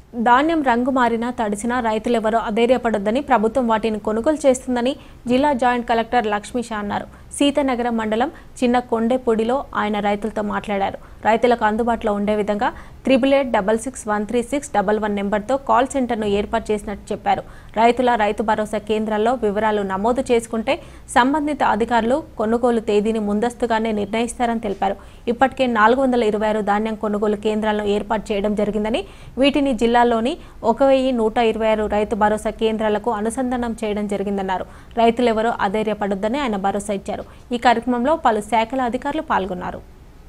ధాన్యం రంగు మారినా తడిసినా రైతులెవరూ అధైర్యపడొద్దని ప్రభుత్వం వాటిని కొనుగోలు చేస్తుందని జిల్లా జాయింట్ కలెక్టర్ లక్ష్మీ షా అన్నారు సీతానగరం మండలం చిన్న కొండెపూడిలో ఆయన రైతులతో మాట్లాడారు రైతులకు అందుబాటులో ఉండే విధంగా triple eight double six one three six double one నెంబర్తో కాల్ సెంటర్ను ఏర్పాటు చేసినట్టు చెప్పారు రైతుల రైతు భరోసా కేంద్రాల్లో వివరాలు నమోదు చేసుకుంటే సంబంధిత అధికారులు కొనుగోలు తేదీని ముందస్తుగానే నిర్ణయిస్తారని తెలిపారు ఇప్పటికే నాలుగు వందల ఇరవై ఆరు ధాన్యం కొనుగోలు కేంద్రాలను ఏర్పాటు చేయడం జరిగిందని వీటిని జిల్లాలోని ఒక వెయ్యి నూట ఇరవై ఆరు రైతు భరోసా కేంద్రాలకు అనుసంధానం చేయడం జరిగిందన్నారు రైతులెవరూ అధైర్యపడొద్దని ఆయన భరోసా ఇచ్చారు ఈ కార్యక్రమంలో పలు శాఖల అధికారులు పాల్గొన్నారు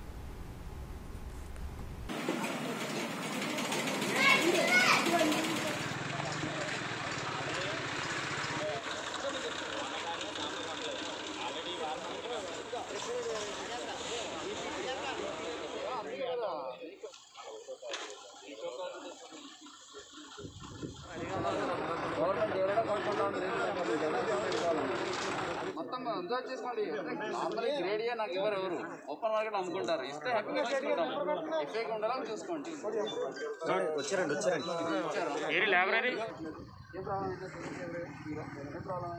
మొత్తం అబ్జర్వ్ చేసుకోండి నార్మల్ గ్రేడియే నాకు ఎవరు ఎవరు ఓపెన్ మార్కెట్ అమ్ముకుంటారు ఇస్తే హ్యాపీగా తీసుకుంటాం ఎఫ్ఐకి ఉండాలని చూసుకోండి వచ్చారండి వచ్చారండి ఇచ్చారు ఏరి లైబ్రరీ ఏం ప్రాబ్లం అయితే ఏం ప్రాబ్లం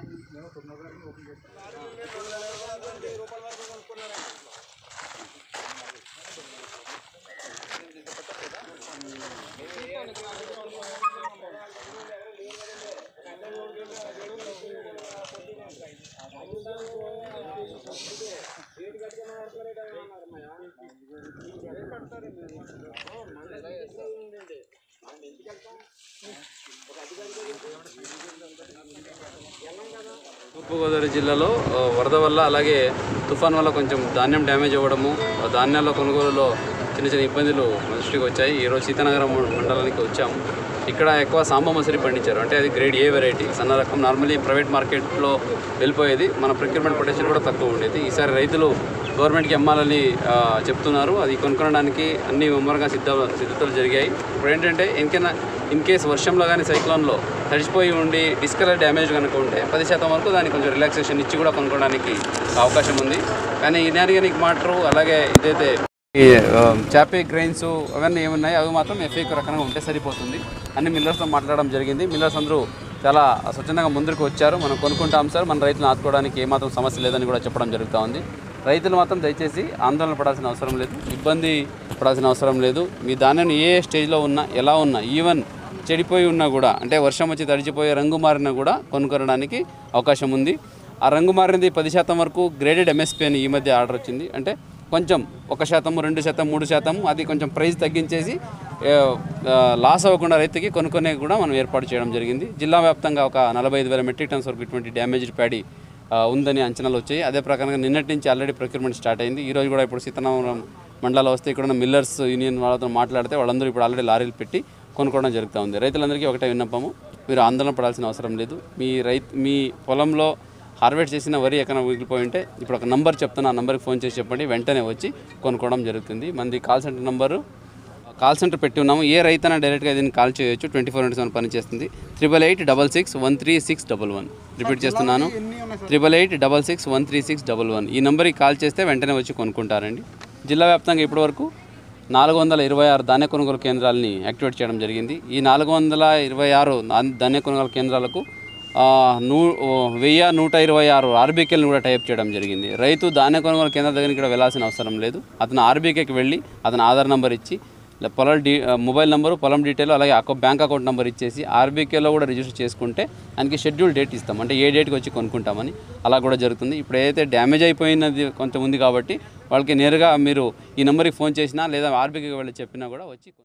తూర్పుగోదావరి జిల్లాలో ఆ, వరద వల్ల అలాగే తుఫాన్ వల్ల కొంచెం ధాన్యం డ్యామేజ్ అవ్వడము ఆ ధాన్యాల కొనుగోలులో చిన్న చిన్న ఇబ్బందులు మన దృష్టికి వచ్చాయి ఈరోజు సీతానగరం మండలానికి వచ్చాము ఇక్కడ ఎక్కువ సాంబ మసూరి పండించారు అంటే అది గ్రేడ్ ఏ వెరైటీ సన్న రకం నార్మల్లీ ప్రైవేట్ మార్కెట్లో వెళ్ళిపోయేది మన ప్రొక్యూర్మెంట్ పొటెన్షియల్ కూడా తక్కువ ఉండేది ఈసారి రైతులు గవర్నమెంట్కి అమ్మాలని ఆ, చెప్తున్నారు అది కొనుక్కోవడానికి అన్ని ముమ్మరంగా సిద్ధ సిద్ధతలు జరిగాయి ఇప్పుడు ఏంటంటే ఇంకైనా ఇన్ కేస్ వర్షంలో కానీ సైక్లోన్లో తడిచిపోయి ఉండి డిస్కలర్ డ్యామేజ్ కనుక ఉంటే పది శాతం వరకు దానికి కొంచెం రిలాక్సేషన్ ఇచ్చి కూడా కొనుక్కోవడానికి అవకాశం ఉంది కానీ ఇనార్గానిక్ వాటర్ అలాగే ఇదైతే ఈ చాపే గ్రెయిన్స్ అవన్నీ ఏమున్నాయి అవి మాత్రం ఎఫ్ఏక్ రకంగా ఉంటే సరిపోతుంది అన్ని మిల్లర్స్తో మాట్లాడడం జరిగింది మిల్లర్స్ అందరూ చాలా స్వచ్ఛందంగా ముందుకు వచ్చారు మనం కొనుక్కుంటాం సార్ మన రైతులను ఆదుకోవడానికి ఏమాత్రం సమస్య లేదని కూడా చెప్పడం జరుగుతూ ఉంది రైతులు మాత్రం దయచేసి ఆందోళన పడాల్సిన అవసరం లేదు ఇబ్బంది పడాల్సిన అవసరం లేదు మీ ధాన్యం ఏ స్టేజ్లో ఉన్నా ఎలా ఉన్నా ఈవెన్ చెడిపోయి ఉన్నా కూడా అంటే వర్షం వచ్చి తడిచిపోయి రంగు మారినా కూడా కొనుక్కోవడానికి అవకాశం ఉంది ఆ రంగు మారినది పది శాతం వరకు గ్రేడెడ్ ఎంఎస్పీ అని ఈ మధ్య ఆర్డర్ వచ్చింది అంటే కొంచెం ఒక శాతం రెండు శాతం మూడు శాతం అది కొంచెం ప్రైస్ తగ్గించేసి ఏ, ఆ, లాస్ అవ్వకుండా రైతుకి కొనుక్కునే కూడా మనం ఏర్పాటు చేయడం జరిగింది జిల్లా వ్యాప్తంగా ఒక నలభై ఐదు వేల మెట్రిక్ టన్స్ వరకు ఇటువంటి డ్యామేజ్డ్ ప్యాడీ ఆ, ఉందని అంచనాలు వచ్చాయి అదే ప్రకారంగా నిన్నటి నుంచి ఆల్రెడీ ప్రొక్యూర్మెంట్ స్టార్ట్ అయింది ఈ రోజు కూడా ఇప్పుడు సీతారామం మండలాలు వస్తే ఇక్కడ ఉన్న మిల్లర్స్ యూనియన్ వాళ్ళతో మాట్లాడితే వాళ్ళందరూ ఇప్పుడు ఆల్రెడీ లారీలు పెట్టి కొనుక్కోవడం జరుగుతూ ఉంది రైతులందరికీ ఒకటే విన్నపము మీరు ఆందోళన పడాల్సిన అవసరం లేదు మీ రైతు మీ పొలంలో హార్వెస్ట్ చేసిన వరి ఎక్కడ మిగిలిపోయి ఉంటే ఇప్పుడు ఒక నంబర్ చెప్తున్నా ఆ నంబర్కి ఫోన్ చేసి చెప్పండి వెంటనే వచ్చి కొనుక్కోవడం జరుగుతుంది మంది call centre number call centre పెట్టి ఉన్నాము ఏ రైతైనా డైరెక్ట్గా దీన్ని కాల్ చేయొచ్చు ట్వంటీ ఫోర్ ఇంటూ సెవెన్ పనిచేస్తుంది triple eight double six one three six double one repeat చేస్తున్నాను triple eight double six one three six double one ఈ నెంబర్కి కాల్ చేస్తే వెంటనే వచ్చి కొనుక్కుంటారండి జిల్లా వ్యాప్తంగా ఇప్పటివరకు నాలుగు వందల ఇరవై ఆరు ధాన్య కొనుగోలు కేంద్రాలని యాక్టివేట్ చేయడం జరిగింది ఈ నాలుగు వందల ఇరవై ఆరు ధాన్- ధాన్య కొనుగోలు కేంద్రాలకు ఆ, నూ ఓ, వెయ్యి నూట ఇరవై ఆరు ఆర్బీకేలను కూడా టైప్ చేయడం జరిగింది రైతు ధాన్య కొనుగోలు కేంద్రం దగ్గరికి కూడా వెళ్ళాల్సిన అవసరం లేదు అతను ఆర్బీకేకి వెళ్ళి అతను ఆధార్ నెంబర్ ఇచ్చి లే- పొలం డీ ఆ, మొబైల్ నెంబరు పొలం డీటెయిల్ అలాగే అకౌ బ్యాంక్ అకౌంట్ నెంబర్ ఇచ్చేసి ఆర్బీకేలో కూడా రిజిస్టర్ చేసుకుంటే దానికి షెడ్యూల్ డేట్ ఇస్తాం అంటే ఏ డేట్కి వచ్చి కొనుక్కుంటామని అలా కూడా జరుగుతుంది ఇప్పుడు ఏదైతే డ్యామేజ్ అయిపోయినది కొంచెం ఉంది కాబట్టి వాళ్ళకి నేరుగా మీరు ఈ నెంబర్కి ఫోన్ చేసినా లేదా ఆర్బీకేకి వెళ్ళి చెప్పినా కూడా వచ్చి